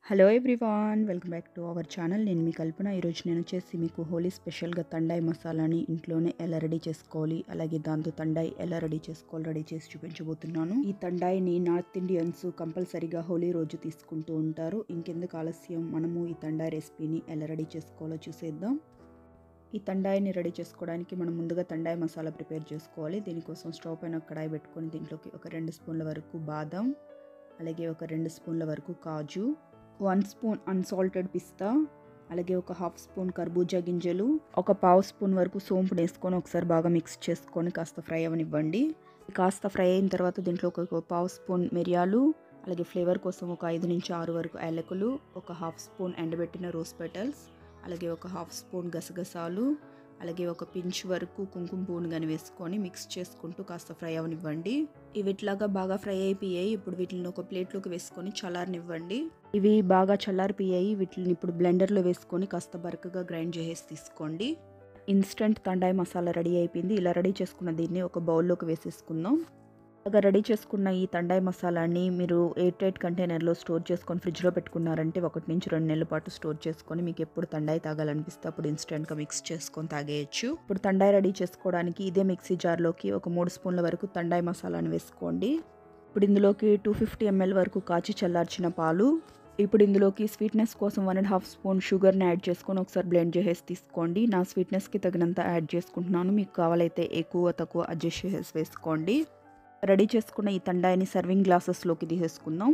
hello everyone welcome back to our channel నేను మీ కల్పన ఈరోజు నేను వచ్చేసి మీకు హోలీ స్పెషల్గా తండాయి మసాలాని ఇంట్లోనే ఎలా రెడీ చేసుకోవాలి అలాగే దాంతో తండాయి ఎలా రెడీ చేసుకోవాలి రెడీ చేసి చూపించబోతున్నాను ఈ తండాయిని నార్త్ ఇండియన్స్ కంపల్సరీగా హోలీ రోజు తీసుకుంటూ ఉంటారు ఇంకెందుకు ఆలస్యం మనము ఈ తండాయి రెసిపీని ఎలా రెడీ చేసుకోవాలో చూసేద్దాం ఈ తండాయిని రెడీ చేసుకోవడానికి మనం ముందుగా తండాయి మసాలా ప్రిపేర్ చేసుకోవాలి దీనికోసం స్టవ్ పైన ఒక కడాయి పెట్టుకొని దీంట్లోకి ఒక రెండు స్పూన్ల వరకు బాదం అలాగే ఒక రెండు స్పూన్ల వరకు కాజు వన్ స్పూన్ అన్సాల్టెడ్ పిస్తా అలాగే ఒక హాఫ్ స్పూన్ కర్బూజా గింజలు ఒక పావు స్పూన్ వరకు సోంపు వేసుకొని ఒకసారి బాగా మిక్స్ చేసుకొని కాస్త ఫ్రై అవనివ్వండి కాస్త ఫ్రై అయిన తర్వాత దీంట్లో ఒక పావు స్పూన్ మిరియాలు అలాగే ఫ్లేవర్ కోసం ఒక ఐదు నుంచి ఆరు వరకు యాలకులు ఒక హాఫ్ స్పూన్ ఎండబెట్టిన రోస్ పెటల్స్ అలాగే ఒక హాఫ్ స్పూన్ గసగసాలు అలాగే ఒక పించ్ వరకు కుంకుమ పువ్వును కానీ వేసుకొని మిక్స్ చేసుకుంటూ కాస్త ఫ్రై అవనివ్వండి ఇవి ఇట్లాగా బాగా ఫ్రై అయిపోయాయి ఇప్పుడు వీటిని ఒక ప్లేట్లోకి వేసుకొని చల్లారనివ్వండి ఇవి బాగా చల్లారిపోయాయి వీటిని ఇప్పుడు బ్లెండర్లో వేసుకొని కాస్త బరకగా గ్రైండ్ చేసేసి తీసుకోండి ఇన్స్టెంట్ తండాయి మసాలా రెడీ అయిపోయింది ఇలా రెడీ చేసుకున్న దీన్ని ఒక బౌల్లోకి వేసేసుకుందాం బాగా రెడీ చేసుకున్న ఈ తండాయి మసాలాని మీరు ఎయిర్ టైట్ కంటైనర్లో స్టోర్ చేసుకొని ఫ్రిడ్జ్లో పెట్టుకున్నారంటే ఒకటి నుంచి రెండు నెలల పాటు స్టోర్ చేసుకొని మీకు ఎప్పుడు తండాయి తాగాలనిపిస్తే అప్పుడు ఇన్స్టెంట్గా మిక్స్ చేసుకొని తాగేయచ్చు ఇప్పుడు తండాయి రెడీ చేసుకోవడానికి ఇదే మిక్సీ జార్లోకి ఒక మూడు స్పూన్ల వరకు తండాయి మసాలాని వేసుకోండి ఇప్పుడు ఇందులోకి టూ ఫిఫ్టీ ఎంఎల్ వరకు కాచి చల్లార్చిన పాలు ఇప్పుడు ఇందులోకి స్వీట్నెస్ కోసం వన్ అండ్ హాఫ్ స్పూన్ షుగర్ని యాడ్ చేసుకొని ఒకసారి బ్లెండ్ చేసేసి తీసుకోండి నా స్వీట్నెస్కి తగినంత యాడ్ చేసుకుంటున్నాను మీకు కావాలైతే ఎక్కువ తక్కువ అడ్జస్ట్ చేసేసి వేసుకోండి రెడీ చేసుకున్న ఈ తండాయిని సర్వింగ్ గ్లాసెస్లోకి తీసేసుకుందాం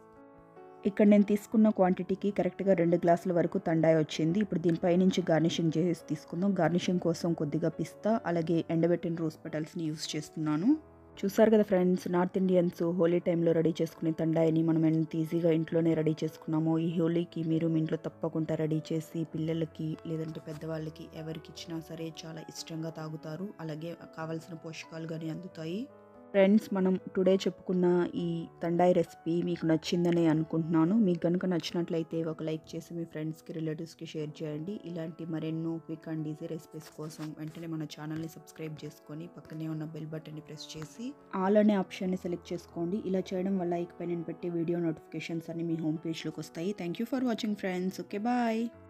ఇక్కడ నేను తీసుకున్న క్వాంటిటీకి కరెక్ట్గా రెండు గ్లాసుల వరకు తండాయి వచ్చింది ఇప్పుడు దీనిపై నుంచి గార్నిషింగ్ చేసి తీసుకుందాం గార్నిషింగ్ కోసం కొద్దిగా పిస్తా అలాగే ఎండబెట్టిన రోజ్ పెటల్స్ని యూస్ చేస్తున్నాను చూసారు కదా ఫ్రెండ్స్ నార్త్ ఇండియన్స్ హోలీ టైంలో రెడీ చేసుకునే తండాయిని మనం ఎంత ఈజీగా ఇంట్లోనే రెడీ చేసుకున్నామో ఈ హోలీకి మీరు మీ ఇంట్లో తప్పకుండా రెడీ చేసి పిల్లలకి లేదంటే పెద్దవాళ్ళకి ఎవరికి ఇచ్చినా సరే చాలా ఇష్టంగా తాగుతారు అలాగే కావాల్సిన పోషకాలు కానీ అందుతాయి ఫ్రెండ్స్ మనం టుడే చెప్పుకున్న ఈ తండాయి రెసిపీ మీకు నచ్చిందని అనుకుంటున్నాను మీకు కనుక నచ్చినట్లయితే ఒక లైక్ చేసి మీ ఫ్రెండ్స్కి రిలేటివ్స్కి షేర్ చేయండి ఇలాంటి మరెన్నో క్విక్ అండ్ ఈజీ రెసిపీస్ కోసం వెంటనే మన ఛానల్ని సబ్స్క్రైబ్ చేసుకొని పక్కనే ఉన్న బెల్ బటన్ని ప్రెస్ చేసి ఆల్ అనే ఆప్షన్ని సెలెక్ట్ చేసుకోండి ఇలా చేయడం వల్ల ఇకపై నేను పెట్టే వీడియో నోటిఫికేషన్స్ అన్ని మీ హోమ్ పేజ్లోకి వస్తాయి thank you for watching friends okay bye